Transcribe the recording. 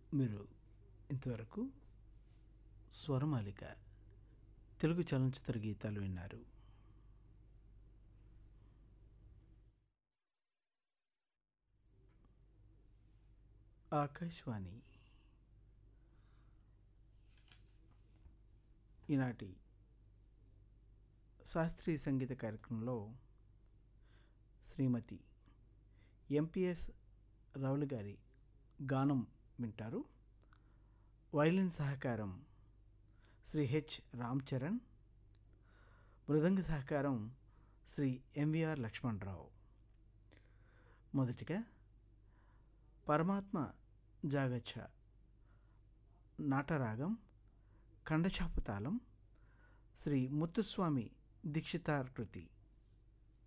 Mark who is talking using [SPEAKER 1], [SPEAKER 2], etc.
[SPEAKER 1] మీరు ఇంతవరకు స్వరమాలిక తెలుగు చలనచిత్ర గీతాలు విన్నారు ఆకాశవాణి ఈనాటి శాస్త్రీయ సంగీత కార్యక్రమంలో శ్రీమతి ఎంపిఎస్ రౌలు గారి గానం వింటారు వైలిన్ సహకారం శ్రీ హెచ్ రామ్ చరణ్ మృదంగ సహకారం శ్రీ ఎంవిఆర్ లక్ష్మణరావు మొదటిగా పరమాత్మ జాగచ్చ నాటరాగం ఖండచాపు తాళం శ్రీ ముత్తుస్వామి దీక్షితార్ కృతి